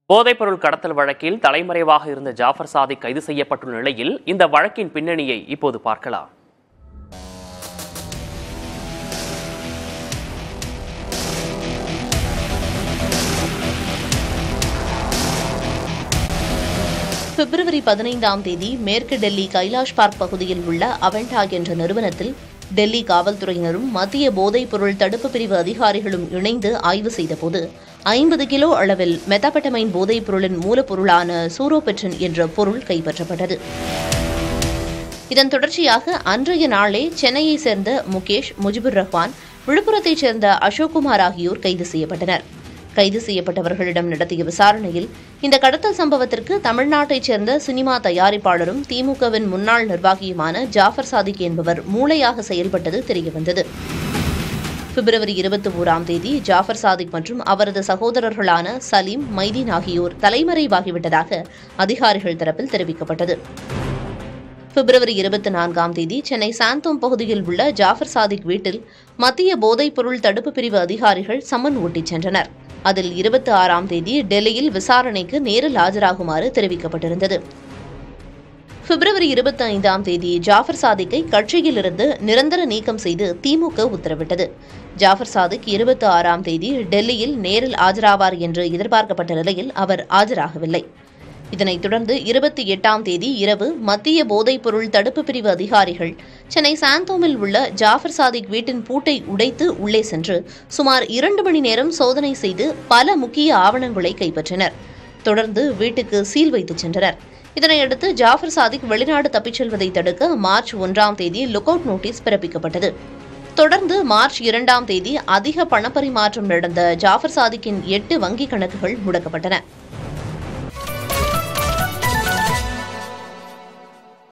போதைப்பொருள் கடத்தல் வழக்கில் தலைமறைவாக இருந்த ஜாஃபர் சாதிக் கைது செய்யப்பட்டுள்ள நிலையில் இந்த வழக்கின் பின்னணியை இப்போது பார்க்கலாம் பிப்ரவரி பதினைந்தாம் தேதி மேற்கு டெல்லி கைலாஷ் பார்க் பகுதியில் உள்ள அவெண்டா என்ற நிறுவனத்தில் டெல்லி காவல்துறையினரும் மத்திய போதைப் பொருள் தடுப்பு பிரிவு அதிகாரிகளும் இணைந்து ஆய்வு செய்தபோது ஐம்பது கிலோ அளவில் மெத்தபெட்டமைன் போதைப் பொருளின் மூலப்பொருளான சூரோபெட்ரின் என்ற பொருள் கைப்பற்றப்பட்டது இதன் தொடர்ச்சியாக அன்றைய நாளே சென்னையைச் சேர்ந்த முகேஷ் முஜிபுர் ரஹ்மான் விழுப்புரத்தைச் சேர்ந்த அசோக்குமார் ஆகியோர் கைது செய்யப்பட்டனர் கைது செய்யப்பட்டவர்களிடம் நடத்திய விசாரணையில் இந்த கடத்தல் சம்பவத்திற்கு தமிழ்நாட்டைச் சேர்ந்த சினிமா தயாரிப்பாளரும் திமுகவின் முன்னாள் நிர்வாகியுமான ஜாஃபர் சாதிக் என்பவர் மூளையாக செயல்பட்டது தெரியவந்தது பிப்ரவரி இருபத்தி ஓராம் தேதி ஜாஃபர் சாதிக் மற்றும் அவரது சகோதரர்களான சலீம் மைதீன் ஆகியோர் தலைமறைவாகிவிட்டதாக அதிகாரிகள் தரப்பில் தெரிவிக்கப்பட்டது பிப்ரவரி இருபத்தி நான்காம் தேதி சென்னை சாந்தோம் பகுதியில் உள்ள ஜாஃபர் சாதிக் வீட்டில் மத்திய போதைப் பொருள் தடுப்பு பிரிவு அதிகாரிகள் சம்மன் ஓட்டிச் சென்றனர் அதில் இருபத்தி ஆறாம் தேதி டெல்லியில் விசாரணைக்கு நேரில் ஆஜராகுமாறு தெரிவிக்கப்பட்டிருந்தது பிப்ரவரி இருபத்தி ஐந்தாம் தேதி ஜாஃபர் சாதிக்கை கட்சியிலிருந்து நிரந்தர நீக்கம் செய்து திமுக உத்தரவிட்டது ஜாஃபர் சாதிக் இருபத்தி ஆறாம் தேதி டெல்லியில் நேரில் ஆஜராவார் என்று எதிர்பார்க்கப்பட்ட நிலையில் அவர் ஆஜராகவில்லை இதனைத் தொடர்ந்து இருபத்தி எட்டாம் தேதி இரவு மத்திய போதைப் பொருள் தடுப்பு பிரிவு அதிகாரிகள் சென்னை சாந்தோமில் உள்ள ஜாஃபர் சாதிக் வீட்டின் பூட்டை உடைத்து உள்ளே சென்று சுமார் இரண்டு மணி நேரம் சோதனை செய்து பல முக்கிய ஆவணங்களை கைப்பற்றினர் தொடர்ந்து வீட்டுக்கு சீல் வைத்துச் சென்றனர் இதனையடுத்து ஜாஃபர் சாதிக் வெளிநாடு தப்பிச் செல்வதை தடுக்க மார்ச் ஒன்றாம் தேதி லுக் அவுட் நோட்டீஸ் பிறப்பிக்கப்பட்டது தொடர்ந்து மார்ச் இரண்டாம் தேதி அதிக பணப்பரிமாற்றம் நடந்த ஜாஃபர் சாதிக்கின் எட்டு வங்கிக் கணக்குகள் முடக்கப்பட்டன